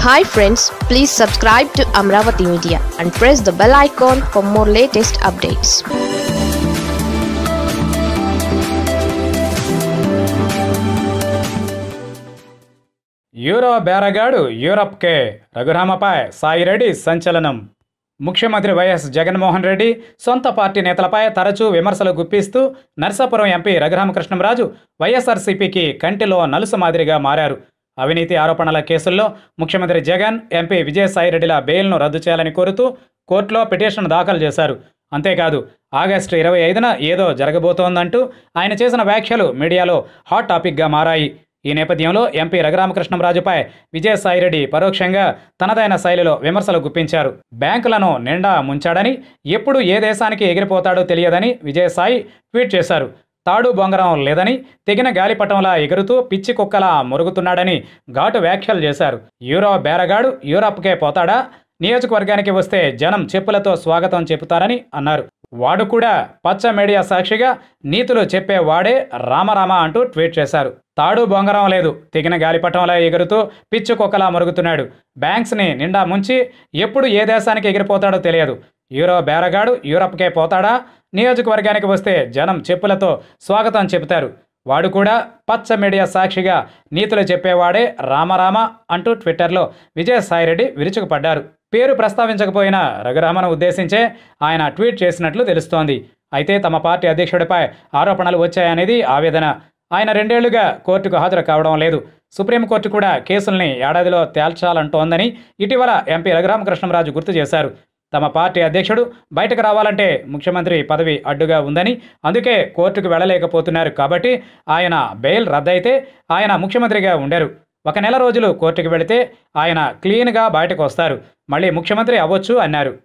hi friends please subscribe to Amaravati media and press the bell icon for more latest updates euro బేరగాడు యూరప్కే రఘురామపై సాయిరెడ్డి సంచలనం ముఖ్యమంత్రి YS Jaganmohan Reddy సొంత పార్టీ నేతలపై తరచూ విమర్శలు గుప్పిస్తూ నర్సాపురం ఎంపీ రఘురామకృష్ణంరాజు వైఎస్ఆర్సీపీకి కంటిలో నలుసు మాదిరిగా మారారు అవినీతి ఆరోపణల కేసుల్లో ముఖ్యమంత్రి జగన్ ఎంపీ విజయసాయిరెడ్డిల బెయిల్ను రద్దు చేయాలని కోరుతూ కోర్టులో పిటిషన్ దాఖలు చేశారు అంతేకాదు ఆగస్టు ఇరవై ఐదున ఏదో జరగబోతోందంటూ ఆయన చేసిన వ్యాఖ్యలు మీడియాలో హాట్ టాపిక్గా మారాయి ఈ నేపథ్యంలో ఎంపీ రఘురామకృష్ణంరాజుపై విజయసాయిరెడ్డి పరోక్షంగా తనదైన శైలిలో విమర్శలు గుప్పించారు బ్యాంకులను నిండా ముంచాడని ఎప్పుడు ఏ దేశానికి ఎగిరిపోతాడో తెలియదని విజయసాయి ట్వీట్ చేశారు తాడు బొంగరం లేదని తెగిన గాలిపటంలా ఎగురుతూ పిచ్చి కుక్కలా మురుగుతున్నాడని ఘాటు వ్యాఖ్యలు చేశారు యూరో బేరగాడు యూరప్కే పోతాడా నియోజకవర్గానికి వస్తే జనం చెప్పులతో స్వాగతం చెబుతారని అన్నారు వాడు కూడా పచ్చ మీడియా సాక్షిగా నీతులు చెప్పే వాడే రామరామ అంటూ ట్వీట్ చేశారు తాడు బొంగరం లేదు తెగిన గాలిపటంలా ఎగురుతూ పిచ్చు కుక్కలా మురుగుతున్నాడు బ్యాంక్స్ని నిండా ముంచి ఎప్పుడు ఏ దేశానికి ఎగిరిపోతాడో తెలియదు యూరో బేరగాడు యూరప్కే పోతాడా నియోజకవర్గానికి వస్తే జనం చెప్పులతో స్వాగతం చెబుతారు వాడు కూడా పచ్చ మీడియా సాక్షిగా నీతులు చెప్పేవాడే రామరామ అంటూ ట్విట్టర్లో విజయసాయిరెడ్డి విరుచుకుపడ్డారు పేరు ప్రస్తావించకపోయినా రఘురామను ఉద్దేశించే ఆయన ట్వీట్ చేసినట్లు తెలుస్తోంది అయితే తమ పార్టీ అధ్యక్షుడిపై ఆరోపణలు వచ్చాయనేది ఆవేదన ఆయన రెండేళ్లుగా కోర్టుకు హాజరు కావడం లేదు సుప్రీంకోర్టు కూడా కేసుల్ని ఏడాదిలో తేల్చాలంటోందని ఇటీవల ఎంపీ రఘురామకృష్ణంరాజు గుర్తు చేశారు తమ పార్టీ అధ్యక్షుడు బయటకు రావాలంటే ముఖ్యమంత్రి పదవి అడ్డుగా ఉందని అందుకే కోర్టుకు వెళ్ళలేకపోతున్నారు కాబట్టి ఆయన బెయిల్ రద్దయితే ఆయన ముఖ్యమంత్రిగా ఉండరు ఒక నెల రోజులు కోర్టుకు వెళితే ఆయన క్లీన్గా బయటకు వస్తారు మళ్ళీ ముఖ్యమంత్రి అవ్వచ్చు అన్నారు